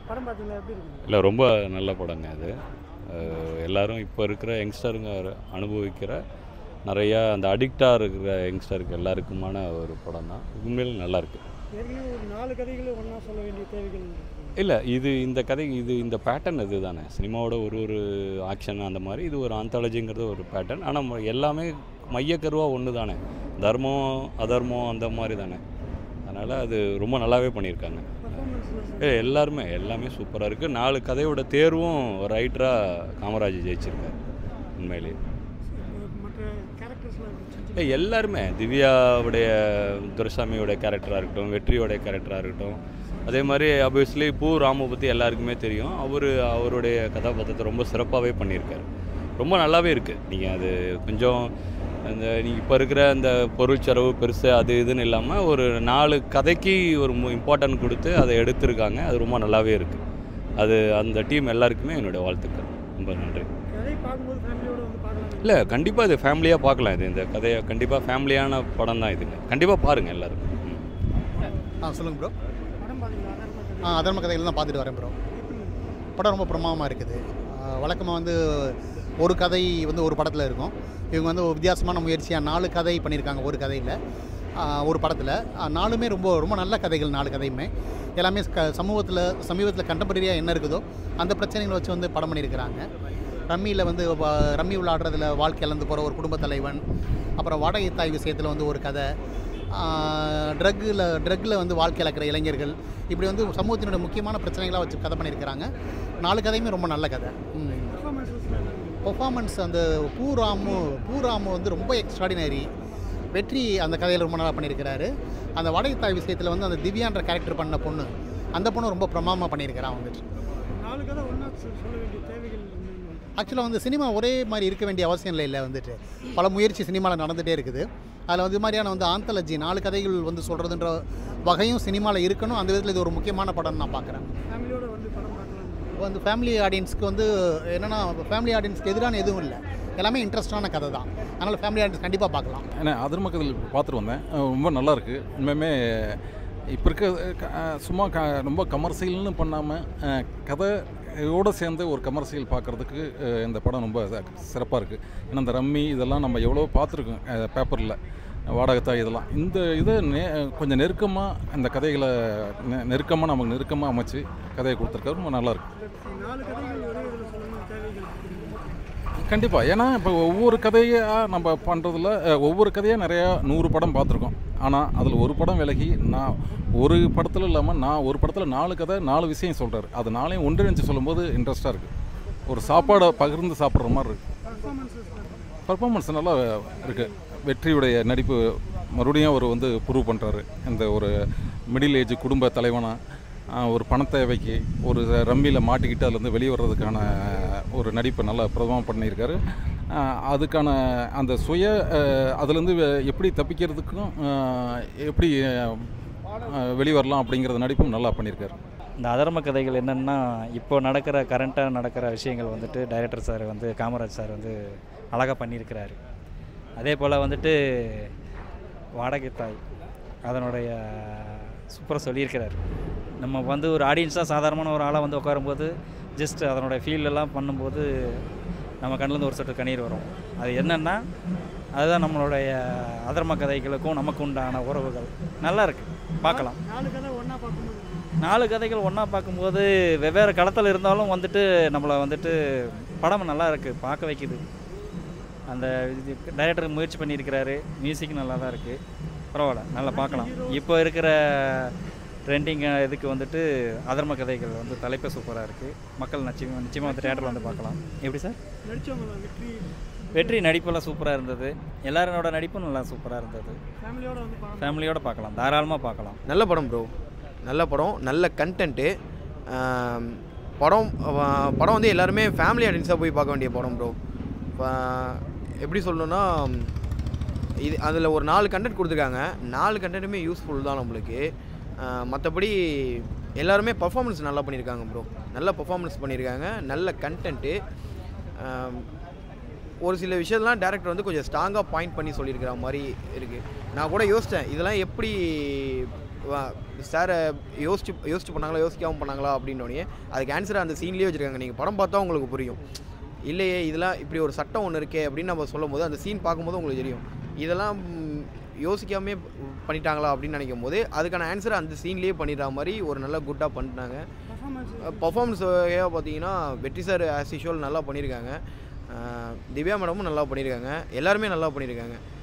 படம் பார்த்தீங்களா எப்படி இருக்கு இல்லை ரொம்ப நல்ல படங்க அது அஹ் எல்லாரும் இப்போ இருக்கிற யங்ஸ்டருங்க அனுபவிக்கிற நிறையா அந்த அடிக்டாக இருக்கிற யங்ஸ்டருக்கு எல்லாருக்குமான ஒரு படம் தான் உண்மையில நல்லா இருக்கு ஏற்கனவே ஒரு நாலு கதைகளும் ஒன்றா சொல்ல வேண்டிய தேவைகள் இருக்கு. இல்லை இது இந்த கதை இது இந்த பேட்டர்ன் இது தானே சினிமாவோட ஒரு ஒரு ஆக்ஷன் அந்த மாதிரி இது ஒரு ஆந்தாலஜிங்கிறது ஒரு பேட்டர்ன் ஆனால் எல்லாமே மையக்கருவாக ஒன்று தானே தர்மம் அதர்மம் அந்த மாதிரி தானே அதனால் அது ரொம்ப நல்லாவே பண்ணியிருக்காங்க Performance-ல ஏ எல்லாருமே எல்லாமே சூப்பராக இருக்குது நாலு கதையோட தேர்வும் ரைட்டராக காமராஜ் ஜெயிச்சிருக்காரு உண்மையிலேயே இப்ப மற்ற கேரக்டர்ஸ்லாம் ஏ எல்லாருமே திவ்யாவுடைய துரைசாமியோட கேரக்டராக இருக்கட்டும் வெற்றியோட கேரக்டராக இருக்கட்டும் அதே மாதிரி ஆப்வியஸ்லி பூ ராமு பற்றி எல்லாருக்குமே தெரியும் அவர் அவருடைய கதாபாத்திரத்தை ரொம்ப சிறப்பாகவே பண்ணியிருக்காரு ரொம்ப நல்லாவே இருக்குது நீங்கள் அது கொஞ்சம் அந்த நீங்கள் இப்போ இருக்கிற அந்த பொருள் செலவு பெருசு அது இதுன்னு இல்லாமல் ஒரு நாலு கதைக்கு ஒரு இம்பார்ட்டன்ட் கொடுத்து அதை எடுத்திருக்காங்க அது ரொம்ப நல்லாவே இருக்குது அது அந்த டீம் எல்லாருக்குமே என்னுடைய வாழ்த்துக்கள் ரொம்ப நன்றி கதை பார்க்கும்போது ஃபேமிலியோட வந்து பார்க்கலாம் இல்லை கண்டிப்பாக இது ஃபேமிலியாக பார்க்கலாம் இது இந்த கதையை கண்டிப்பாக ஃபேமிலியான படம் தான் இதுங்க கண்டிப்பாக பாருங்கள் எல்லாரும் ம். ஆ சொல்லுங்கள் ப்ரோ படம் பார்த்தீங்களா அதான் ஆ அதர்ம கதைகள் தான் பார்த்துட்டு வரேன் ப்ரோ படம் ரொம்ப பிரமாதமாக இருக்குது வழக்கமாக வந்து ஒரு கதை வந்து ஒரு படத்தில் இருக்கும் இவங்க வந்து ஒரு வித்தியாசமான முயற்சியாக நாலு கதை பண்ணியிருக்காங்க ஒரு கதையில் ஒரு படத்தில் நாலுமே ரொம்ப ரொம்ப நல்ல கதைகள் நாலு கதையுமே எல்லாமே க சமூகத்தில் சமீபத்தில் கண்டெம்பரரியாக என்ன இருக்குதோ அந்த பிரச்சனைகளை வச்சு வந்து படம் பண்ணியிருக்கிறாங்க ரம்மியில் வந்து வ- ரம்மி விளையாடுறதுல வாழ்க்கை இழந்து போகிற ஒரு குடும்பத் தலைவன் அப்புறம் வாடகை தாய் விஷயத்தில் வந்து ஒரு கதை ட்ரக்கில் ட்ரக்கில் வந்து வாழ்க்கை இழக்கிற இளைஞர்கள் இப்படி வந்து சமூகத்தினுடைய முக்கியமான பிரச்சனைகளாக வச்சு கதை பண்ணியிருக்கிறாங்க நாலு கதையுமே ரொம்ப நல்ல கதை பர்ஃபார்மன்ஸஸ்லாம் பெர்ஃபார்மன்ஸ் அந்த பூராமு பூராமு வந்து ரொம்ப எக்ஸ்ட்ராடினரி வெற்றி அந்த கதையில் ரொம்ப நல்லா பண்ணியிருக்கிறாரு அந்த வாடகை தாய் விஷயத்தில் வந்து அந்த திவ்யான்ற கேரக்டர் பண்ண பொண்ணு அந்த பொண்ணு ரொம்ப பிரமாதமாக பண்ணியிருக்கிறான் வந்துட்டு நாலு கதை ஒன்றா சொல்ல வேண்டிய தேவைகள் என்னென்னு ஆக்சுவலாக வந்து சினிமா ஒரே மாதிரி இருக்க வேண்டிய அவசியம் இல்லை இல்லை வந்துட்டு பல முயற்சி சினிமாவில் நடந்துகிட்டே இருக்குது அதில் வந்து இது மாதிரியான வந்து ஆந்தாலஜி நாலு கதைகள் வந்து சொல்கிறதுன்ற வகையும் சினிமாவில் இருக்கணும் அந்த விதத்தில் இது ஒரு முக்கியமான படம்னு நான் பார்க்குறேன் ஃபேமிலியோட வந்து படம் பார்க்கலாம் வந்து ஃபேமிலி ஆடியன்ஸ்க்கு வந்து என்னென்னா ஃபேமிலி ஆடியன்ஸ்க்கு எதிரான எதுவும் இல்லை எல்லாமே இன்ட்ரெஸ்டான கதை தான் அதனால் ஃபேமிலி ஆடியன்ஸ் கண்டிப்பாக பார்க்கலாம் ஏன்னா அதிர்மக்கதில் பார்த்துட்டு வந்தேன் அஹ் ரொம்ப நல்லா இருக்கு உண்மையுமே இப்போ இருக்க க- அஹ் சும்மா க ரொம்ப கமர்ஷியல்னு பண்ணாமல் கதையோடு சேர்ந்து ஒரு கமர்ஷியல் பார்க்குறதுக்கு இந்த படம் ரொம்ப சிறப்பாக இருக்குது ஏன்னா இந்த ரம்மி இதெல்லாம் நம்ம எவ்வளோ பார்த்துருக்கோம் பேப்பரில் வாடகத்தாய் இதெல்லாம் இந்த இதை நே கொஞ்சம் நெருக்கமாக இந்த கதைகளை நெ நெருக்கமாக நமக்கு நெருக்கமாக அமைச்சு கதையை கொடுத்துருக்காரு ரொம்ப நல்லாயிருக்கு நாலு கதைகள் ஒரே இதில் சொல்லணும் தேவைகள் இருக்கு. கண்டிப்பாக ஏன்னா இப்போ ஒவ்வொரு கதையாக நம்ம பண்ணுறதுல ஒவ்வொரு கதையாக நிறையா நூறு படம் பார்த்துருக்கோம் ஆனால் அதில் ஒரு படம் விலகி நான் ஒரு படத்தில் இல்லாமல் நான் ஒரு படத்தில் நாலு கதை நாலு விஷயம் சொல்கிறாரு அது நாளையும் ஒன்றிணைஞ்சு சொல்லும்போது இன்ட்ரெஸ்ட்டாக இருக்குது ஒரு சாப்பாடை பகிர்ந்து சாப்பிட்ற மாதிரி இருக்குது பர்ஃபார்மன்ஸஸ்லாம் பர்ஃபார்மன்ஸ் நல்லா இருக்குது வெற்றியுடைய நடிப்பு மறுபடியும் அவர் வந்து ப்ரூவ் பண்ணுறாரு இந்த ஒரு மிடில் ஏஜ் குடும்ப தலைவனாக ஒரு பணத்தேவைக்கு ஒரு ரம்மியில் மாட்டிக்கிட்டு அதுலேருந்து வெளியே வர்றதுக்கான ஒரு நடிப்பை நல்லா பிரதமாக பண்ணியிருக்காரு ஆஹ் அதுக்கான அந்த சுய ஆஹ் அதுலேருந்து வெ- எப்படி தப்பிக்கிறதுக்கும் ஆஹ் எப்படி ஆஹ் வெளியே வரலாம் அப்படிங்கிறத நடிப்பும் நல்லா பண்ணியிருக்காரு இந்த அதர்ம கதைகள் என்னென்னா இப்போ நடக்கிற கரண்ட்டாக நடக்கிற விஷயங்கள் வந்துட்டு டைரக்டர் சார் வந்து காமராஜ் சார் வந்து அழகாக பண்ணியிருக்கிறாரு அதே போல் வந்துட்டு வாடகை தாய் அதனுடைய சூப்பராக சொல்லியிருக்கிறாரு நம்ம வந்து ஒரு ஆடியன்ஸாக சாதாரணமான ஒரு ஆளாக வந்து உட்காரும்போது ஜஸ்ட் அதனுடைய ஃபீல் எல்லாம் பண்ணும்போது நம்ம கண்ணிலேருந்து ஒரு சொட்டு கண்ணீர் வரும் அது என்னென்னா அதுதான் நம்மளுடைய அதர்ம கதைகளுக்கும் நமக்கு உண்டான உறவுகள் நல்லா இருக்கு பார்க்கலாம் நாலு கதை ஒன்றா பார்க்கும்போது நாலு கதைகள் ஒன்றா பார்க்கும்போது வெவ்வேறு களத்தில் இருந்தாலும் வந்துட்டு நம்மளை வந்துட்டு படம் நல்லா இருக்குது பார்க்க வைக்குது அந்த டைரக்டர் முயற்சி பண்ணியிருக்கிறாரு மியூசிக் நல்லா தான் இருக்குது பரவாயில்ல நல்லா பார்க்கலாம் இப்போ இருக்கிற ட்ரெண்டிங் இதுக்கு வந்துட்டு அதர்ம கதைகள் வந்து தலைப்பே சூப்பராக இருக்குது மக்கள் நிச்சயமாக நிச்சயமாக வந்து தேட்டரில் வந்து பார்க்கலாம் எப்படி சார் நடிச்சவங்க வெற்றி வெற்றி நடிப்பெல்லாம் சூப்பராக இருந்தது எல்லாரோட நடிப்பும் நல்லா சூப்பராக இருந்தது ஃபேமிலியோட வந்து பார்க்கலாம் ஃபேமிலியோடு பார்க்கலாம் தாராளமாக பார்க்கலாம் நல்ல படம் ப்ரோ நல்ல படம் நல்ல கண்டென்ட்டு படம் அஹ் படம் வந்து எல்லாருமே ஃபேமிலி ஆடியன்ஸாக போய் பார்க்க வேண்டிய படம் ப்ரோ எப்படி சொல்லணும்னா இது அதில் ஒரு நாலு கண்டென்ட் கொடுத்துருக்காங்க நாலு கண்டென்ட்டுமே யூஸ்ஃபுல் தான் நம்மளுக்கு மற்றபடி எல்லாருமே பர்ஃபார்மன்ஸ் நல்லா பண்ணியிருக்காங்க ப்ரோ நல்ல பர்ஃபார்மன்ஸ் பண்ணியிருக்காங்க நல்ல கண்டென்ட்டு ஒரு சில விஷயத்தெலாம் டேரக்டர் வந்து கொஞ்சம் ஸ்ட்ராங்காக பாயிண்ட் பண்ணி சொல்லியிருக்கிற மாதிரி இருக்குது நான் கூட யோசித்தேன் இதெல்லாம் எப்படி சாரை யோசிச்சு யோசிச்சு பண்ணாங்களா யோசிக்காமல் பண்ணாங்களா அப்படின்னோடனே அதுக்கு ஆன்சரை அந்த சீன்லேயே வச்சுருக்காங்க நீங்கள் படம் பார்த்தா உங்களுக்கு புரியும் இல்லையே இதெல்லாம் இப்படி ஒரு சட்டம் ஒன்று இருக்கே அப்படின்னு நம்ம சொல்லும் போது அந்த சீன் பார்க்கும்போது உங்களுக்கு தெரியும் இதெல்லாம் ம், யோசிக்காமே பண்ணிட்டாங்களா அப்படின்னு நினைக்கும் போது அதுக்கான ஆன்சரை அந்த சீன்லேயே பண்ணிடுற மாதிரி ஒரு நல்ல குட்டாக பண்ணிட்டாங்க பர்ஃபார்மன்ஸ் பர்ஃபார்மன்ஸ் வகையாக பார்த்தீங்கன்னா வெற்றி சார் ஆஸ் யூஷுவல் நல்லா பண்ணியிருக்காங்க அஹ் திவ்யா மேடமும் நல்லா பண்ணியிருக்காங்க எல்லாருமே நல்லா பண்ணியிருக்காங்க